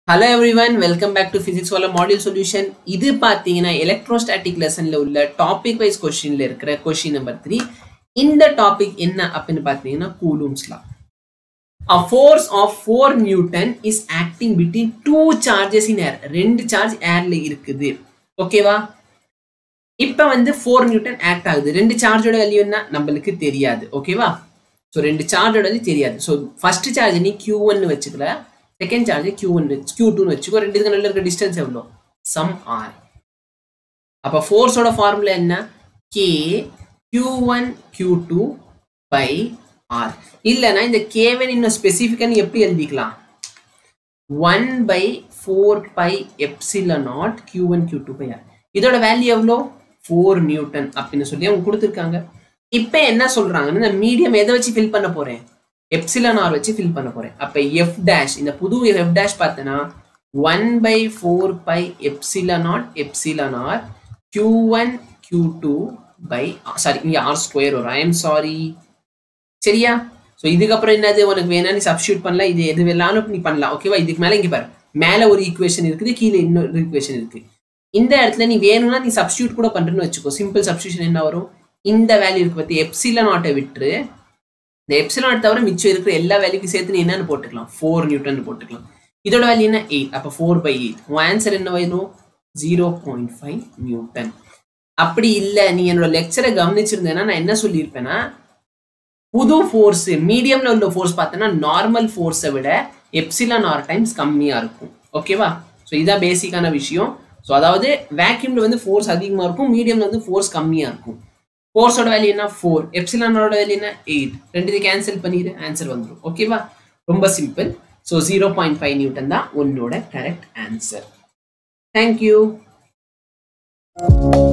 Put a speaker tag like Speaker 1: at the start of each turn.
Speaker 1: Hello everyone welcome back to physics வால module solution இது பார்த்தீங்கன்னா எலக்ட்ரோஸ்டாட்டிக் லெசனில் உள்ள டாபிக் வைஸ் கொஸ்டினில் இருக்கிற கொஸ்டின் நம்பர் த்ரீ இந்த டாபிக் என்ன அப்படின்னு பார்த்தீங்கன்னா கூலூம்ஸ்லாம் A force of 4 Newton is acting between two charges in air. ரெண்டு சார்ஜ் ஏர்ல இருக்குது ஓகேவா இப்போ வந்து ஃபோர் நியூட்டன் ஆக்ட் ஆகுது ரெண்டு சார்ஜோட வேல்யூ என்ன நம்மளுக்கு தெரியாது ஓகேவா ஸோ ரெண்டு சார்ஜோட வேல்யூ தெரியாது ஸோ ஃபர்ஸ்ட் சார்ஜ் நீ கியூ ஒன்னு வச்சுக்கல second charge Q one Q டூன்னு வச்சுக்கோ ரெண்டு இதுக்கு நல்ல இருக்க டிஸ்டன்ஸ் எவ்வளோ சம் ஆர் அப்போ ஃபோர்ஸோட ஃபார்முலா என்ன K Q one Q two by R இல்லைன்னா இந்த கேவன் இன்னும் ஸ்பெசிஃபிக்காக எப்படி எழுதிக்கலாம் one by four pi epsilon naught Q one Q two by R இதோட வேல்யூ எவ்வளோ ஃபோர் நியூட்டன் அப்படின்னு சொல்லி அவங்க கொடுத்துருக்காங்க இப்போ என்ன சொல்றாங்கன்னா இந்த மீடியம் எதை வச்சு ஃபில் பண்ண போறேன் எப்சிலன் ஆர் வச்சு ஃபில் பண்ண போறேன் அப்போ எஃப் டேஷ் இந்த புது எஃப் டேஷ் பார்த்தனா one by four pi epsilon naught epsilon R Q one Q two by sorry இங்கே ஆர் ஸ்கொயர் வரும் ஐ எம் சாரி சரியா ஸோ இதுக்கப்புறம் என்னது உனக்கு வேணா நீ சப்ஸ்டியூட் பண்ணலாம் இது எது வேணாலும் நீ பண்ணலாம் ஓகேவா இதுக்கு மேலே இங்கே பாரு மேலே ஒரு ஈக்குவேஷன் இருக்குது கீழே இன்னொரு ஈக்குவேஷன் இருக்கு இந்த இடத்துல நீ வேணும்னா நீ சப்ஸ்டியூட் கூட பண்ணுறேன்னு வச்சுக்கோ சிம்பிள் சப்ஸ்டியூஷன் என்ன வரும் இந்த வேல்யூ இருக்கு பற்றி எப்சில நாட்டை விட்டுரு இந்த எப்சில நாட் தவிர மிச்சம் இருக்கிற எல்லா வேல்யூக்கும் சேர்த்து நீ என்னன்னு போட்டுக்கலாம் ஃபோர் நியூட்டன் போட்டுக்கலாம் இதோட வேல்யூ என்ன எயிட் அப்போ ஃபோர் பை எயிட் உன் ஆன்சர் என்ன வரும் ஜீரோ பாயிண்ட் ஃபைவ் நியூட்டன் அப்படி இல்லை நீ என்னோட லெக்சரை கவனிச்சிருந்தேன்னா நான் என்ன சொல்லியிருப்பேன்னா புது ஃபோர்ஸ் மீடியம்ல உள்ள ஃபோர்ஸ் பார்த்தோன்னா நார்மல் ஃபோர்ஸை விட எப்சிலன் ஆர் டைம்ஸ் கம்மியாக இருக்கும் ஓகேவா ஸோ இதான் பேசிக்கான விஷயம் ஸோ அதாவது வேக்யூம்ல வந்து ஃபோர்ஸ் அதிகமாக இருக்கும் மீடியம்ல வந்து ஃபோர்ஸ் கம்மியாக இருக்கும் ஃபோர்ஸோட வேல்யூ என்ன ஃபோர் எப்சிலனோட வேல்யூ என்ன எயிட் ரெண்டு கேன்சல் பண்ணிடு ஆன்சர் வந்துடும் ஓகேவா ரொம்ப simple so zero point five newton தான் உன்னோட கரெக்ட் ஆன்சர் தேங்க்யூ